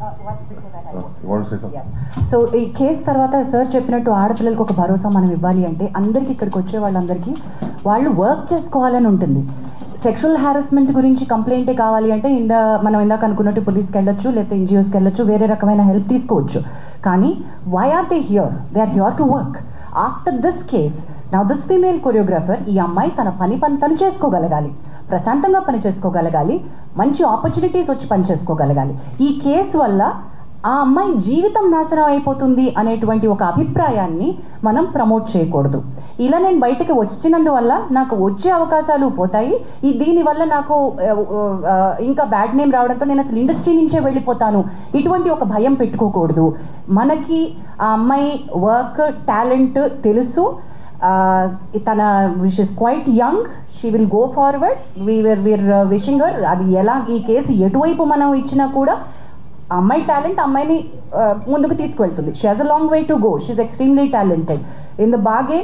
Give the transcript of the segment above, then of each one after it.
so ఈ case తర్వాత sir చెప్పినట్టు ఆడపిల్లలకు ఒక భరోసా మనం ఇవ్వాలి అంటే అందరికీ ఇక్కడికి వచ్చే వాళ్ళందరికీ వాళ్ళు వర్క్ చేసుకోవాలని ఉంటుంది సెక్షువల్ హారాస్మెంట్ గురించి కంప్లైంటే కావాలి అంటే ఇందా మనం ఇందాక అనుకున్నట్టు పోలీస్కి వెళ్ళొచ్చు లేకపోతే ఎన్జిఓస్కి వెళ్ళొచ్చు వేరే రకమైన హెల్ప్ తీసుకోవచ్చు కానీ why are they here they are here to work after this case నా దిస్ ఫీమేల్ కొరియోగ్రాఫర్ ఈ అమ్మాయి తన పని పని తను చేసుకోగలగాలి ప్రశాంతంగా పని చేసుకోగలగాలి మంచి ఆపర్చునిటీస్ వచ్చి పని చేసుకోగలగాలి ఈ కేసు వల్ల ఆ అమ్మాయి జీవితం నాశనం అయిపోతుంది అనేటువంటి ఒక అభిప్రాయాన్ని మనం ప్రమోట్ చేయకూడదు ఇలా నేను బయటకు వచ్చినందువల్ల నాకు వచ్చే అవకాశాలు పోతాయి ఈ దీనివల్ల నాకు ఆ, ఆ, ఇంకా బ్యాడ్ నేమ్ రావడంతో నేను అసలు ఇండస్ట్రీ నుంచే వెళ్ళిపోతాను ఇటువంటి ఒక భయం పెట్టుకోకూడదు మనకి ఆ అమ్మాయి వర్క్ టాలెంట్ తెలుసు ఆ, తన wish is quite young she will go forward we are we're wishing her అది ఎలా ఈ కేసు ఎటువైపు మనం ఇచ్చినా కూడా ఆ అమ్మాయి టాలెంట్ అమ్మాయిని ఆ, ముందుకు తీసుకువెళ్తుంది she has a long way to go she extremely talented in the బాగే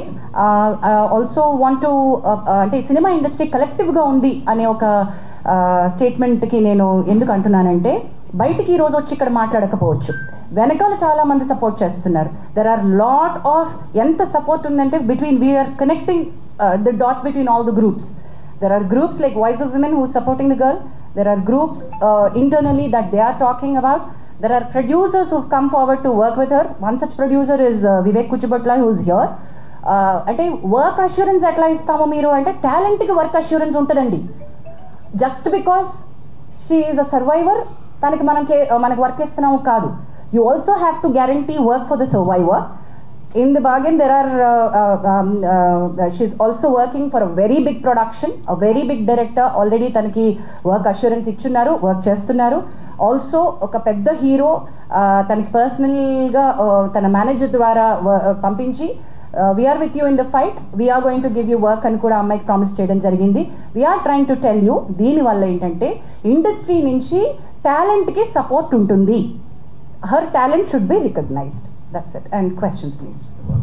ఆల్సో వాంట్ టు అంటే సినిమా ఇండస్ట్రీ కలెక్టివ్గా ఉంది అనే ఒక స్టేట్మెంట్కి నేను ఎందుకు అంటున్నానంటే బయటికి ఈ రోజు వచ్చి ఇక్కడ మాట్లాడకపోవచ్చు వెనకాల చాలా మంది సపోర్ట్ చేస్తున్నారు దెర్ ఆర్ లాట్ ఆఫ్ ఎంత సపోర్ట్ ఉందంటే between we are connecting the dots between all the groups there are groups like voice of women who is supporting the girl there are groups uh, internally that they are talking about there are producers who've come forward to work with her one such producer is uh, vivek kuchibutla who's here uh, అంటే work assurance ఎట్లా ఇస్తామో మీరు అంటే టాలెంట్కి work assurance ఉంటుందండి just because she is a survivor తనకి మనం కే- మనకి వర్క్ ఇస్తున్నాము కాదు you also have to guarantee work for the survivor in the bargain there are uh, uh, um, uh, she's also working for a very big production a very big director already తనకి work assurance ఇచ్చున్నారు work చేస్తున్నారు also ఒక పెద్ద hero తనకి పర్సనల్గా తన manager ద్వారా వ- పంపించి we are with you in the fight we are going to give you work అని కూడా అమ్మాయికి ప్రామిస్ చేయడం జరిగింది we are trying to tell you దీనివల్ల ఏంటంటే ఇండస్ట్రీ నుంచి టాలెంట్కి సపోర్ట్ ఉంటుంది her talent should be recognised that's it and questions please